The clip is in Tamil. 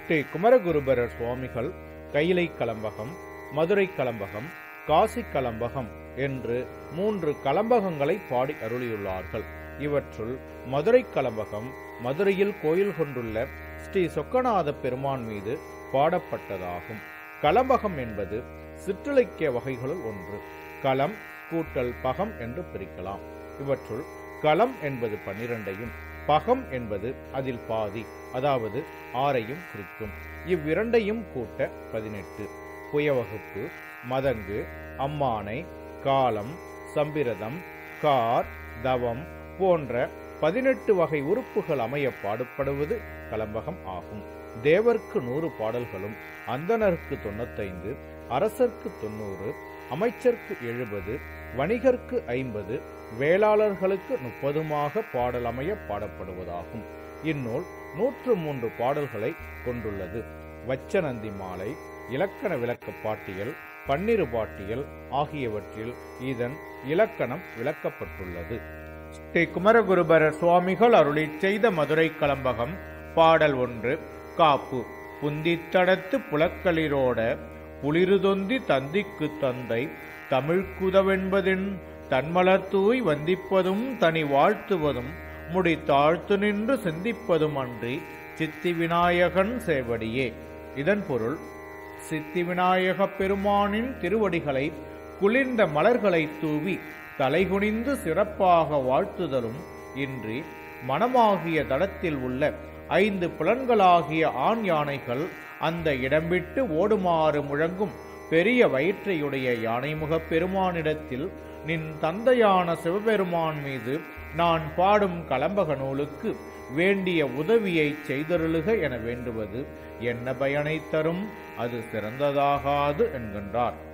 ஸ்ரீ குமரகுருபரர் சுவாமிகள் கையிலை கலம்பகம் மதுரை கலம்பகம் காசி கலம்பகம் என்று மூன்று கலம்பகங்களை பாடி அருளியுள்ளார்கள் இவற்றுள் மதுரை கலம்பகம் மதுரையில் கோயில் கொண்டுள்ள ஸ்ரீ சொக்கநாத பெருமான் மீது பாடப்பட்டதாகும் கலம்பகம் என்பது சிற்றிலக்கிய வகைகளுள் ஒன்று களம் கூட்டல் பகம் என்று பிரிக்கலாம் இவற்றுள் களம் என்பது பன்னிரண்டையும் பகம் என்பது அதில் பாதி அதாவது ஆறையும் குறிக்கும் இவ்விரண்டையும் கூட்ட பதினெட்டு புயவகுப்பு மதங்கு அம்மானை காலம் சம்பிரதம் கார் தவம் போன்ற பதினெட்டு வகை உறுப்புகள் அமைய பாடுபடுவது கலம்பகம் ஆகும் தேவர்க்கு நூறு பாடல்களும் அந்தணருக்கு தொண்ணூத்தைந்து அரசர்க்கு தொண்ணூறு அமைச்சர்க்கு எழுபது வணிகர்க்கு ஐம்பது வேளாளர்களுக்கு முப்பதுமாக பாடலமைய பாடப்படுவதாகும் இந்நூல் நூற்று மூன்று பாடல்களை கொண்டுள்ளது வச்சநந்தி மாலை இலக்கண விளக்க பாட்டியல் பன்னிரு பாட்டியல் ஆகியவற்றில் இதன் இலக்கணம் விளக்கப்பட்டுள்ளது ஸ்ரீ குமரகுருபரர் சுவாமிகள் அருளி செய்த மதுரை கலம்பகம் பாடல் ஒன்று காப்பு புந்தித்தடத்து புலக்களிரோட புளிருதொந்தி தந்திக்கு தந்தை தமிழ்குதவென்பதின் தன்மலர்தூய் வந்திப்பதும் தனி வாழ்த்துவதும் முடி தாழ்த்து நின்று சிந்திப்பதும் அன்றி சித்தி விநாயகன் சேவடியே இதன் பொருள் சித்தி விநாயக பெருமானின் திருவடிகளை குளிர்ந்த மலர்களை தூவி தலைகுனிந்து சிறப்பாக வாழ்த்துதலும் இன்றி மனமாகிய தடத்தில் உள்ள ஐந்து புலன்களாகிய ஆண் யானைகள் அந்த இடம் விட்டு ஓடுமாறு முழங்கும் பெரிய வயிற்றையுடைய யானைமுகப் பெருமானிடத்தில் நின் தந்தையான சிவபெருமான் மீது நான் பாடும் கலம்பக நூலுக்கு வேண்டிய உதவியை செய்தருளுக என வேண்டுவது என்ன பயனை தரும் அது சிறந்ததாகாது என்கின்றார்